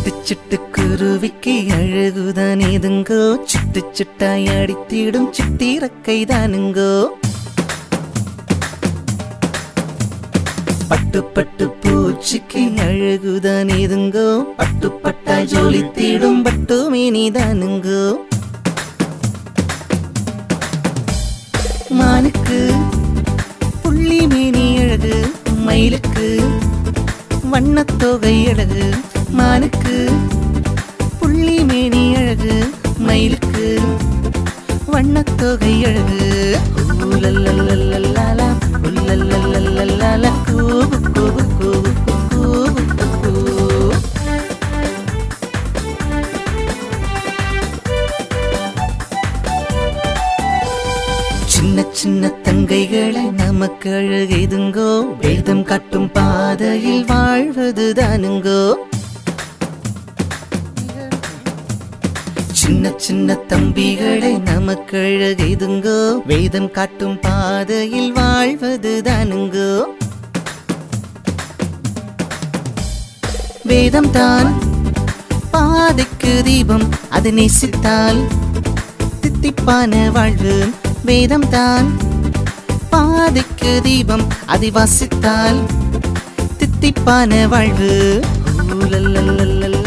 சிட்டு சிட்டு குருவிக்கு அழகுதான் ஏதுங்கோ சிட்டு சிட்டாய் அடித்திடும் சிட்டிரக்கை தானுங்கோ பட்டு பட்டு பூச்சிக்கு அழகுதான் ஏதுங்கோ பட்டு பட்டாய் ஜொலித்திடும் பட்டு மீனி தானுங்கோ மானுக்கு புள்ளி மேனி அழகு மயிலுக்கு வண்ணத்தொகை அழகு மானுக்கு புள்ளி மேனி அழகு மயிலுக்கு வண்ணத்தொகை அழகு ஊலல்லல்லல்லல்லாலா, உல்லல்லல்லல்லல்லாலா, கூவு, கூவு, கூவு, கூவு, கூவு. சின்ன சின்ன தங்கைகளை நமக்கு அழகெதுங்கோ வேதம் காட்டும் பாதையில் வாழ்வது தானுங்கோ சின்ன சின்ன தம்பிகளை நமக்கு அழகெதுங்கோ வேதம் காட்டும் பாதையில் வாழ்வது தானுங்கோ வேதம் தான் பாதைக்கு தீபம் அது நேசித்தால் தித்திப்பான வாழ்வு வேதம் தான் பாதைக்கு தீபம் அதை வாசித்தால் தித்திப்பான வாழ்வு ஊலல்லல்லல்லல்லா,